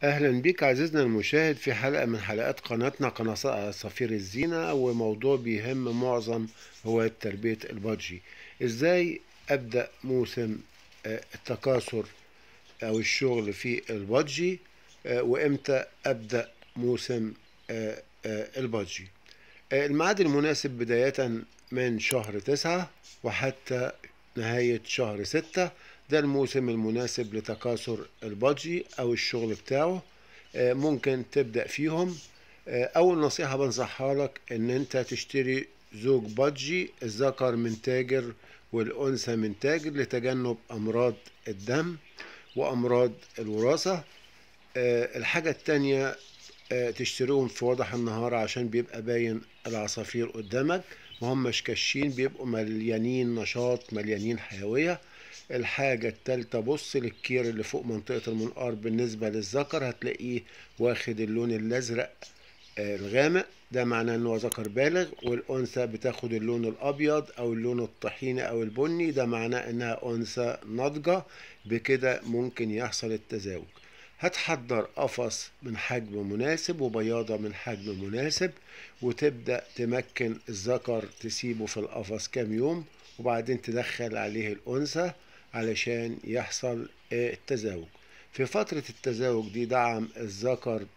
أهلا بك عزيزنا المشاهد في حلقة من حلقات قناتنا قناة عصافير الزينة وموضوع بيهم معظم هواة تربية البادجي إزاي أبدأ موسم آه، التكاثر أو الشغل في البادجي آه، وإمتى أبدأ موسم آه، البادجي الميعاد المناسب بداية من شهر تسعة وحتى نهاية شهر ستة ده الموسم المناسب لتكاثر البادجي او الشغل بتاعه آه، ممكن تبدأ فيهم آه، اول نصيحة بنصحها لك ان انت تشتري زوج بادجي الذكر من تاجر والانثى من تاجر لتجنب امراض الدم وامراض الوراثة آه، الحاجة التانية تشتريهم في وضح النهار عشان بيبقى باين العصافير قدامك وهمش كاشين بيبقوا مليانين نشاط مليانين حيوية الحاجة التالتة بص للكير اللي فوق منطقة المنقار بالنسبة للذكر هتلاقيه واخد اللون الأزرق آه، الغامق ده معناه ان هو ذكر بالغ والانثى بتاخد اللون الابيض او اللون الطحيني او البني ده معناه انها انثى ناضجه بكده ممكن يحصل التزاوج هتحضر قفص من حجم مناسب وبياضة من حجم مناسب وتبدأ تمكن الذكر تسيبه في القفص كام يوم وبعدين تدخل عليه الأنثى علشان يحصل التزاوج في فترة التزاوج دي دعم الذكر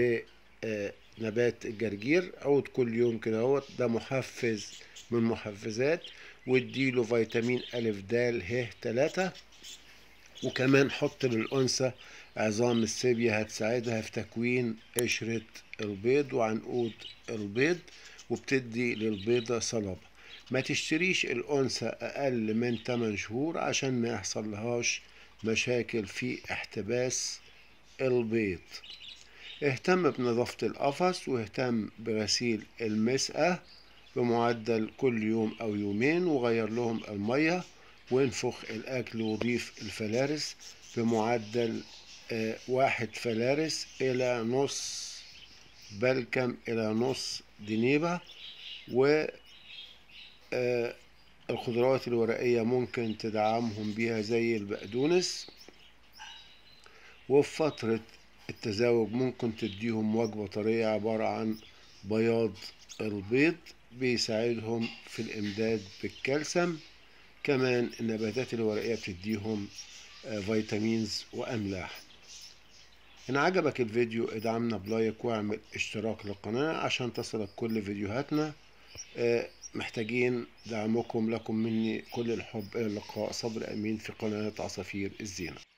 بنبات الجرجير عود كل يوم كده اهوت ده محفز من محفزات واديله فيتامين ألف د ه تلاتة وكمان حط للأنثى عظام السيبيا هتساعدها في تكوين قشرة البيض وعنقود البيض وبتدي للبيضة صلابة ما تشتريش الأنثى أقل من 8 شهور عشان ما يحصل لهاش مشاكل في احتباس البيض اهتم بنظافة القفص واهتم بغسيل المسقة بمعدل كل يوم أو يومين وغير لهم المية وانفخ الأكل وضيف الفلارس بمعدل آه، واحد فلارس إلى نص بلكم إلى نص دنيبة و آه، الخضروات الورقية ممكن تدعمهم بيها زي البقدونس وفي فترة التزاوج ممكن تديهم وجبة طرية عبارة عن بياض البيض بيساعدهم في الإمداد بالكالسيوم كمان النباتات الورقية بتديهم آه، فيتامينز وأملاح إن عجبك الفيديو ادعمنا بلايك واعمل اشتراك للقناة عشان تصلك كل فيديوهاتنا آه، محتاجين دعمكم لكم مني كل الحب إلى اللقاء صبر أمين في قناة عصافير الزينة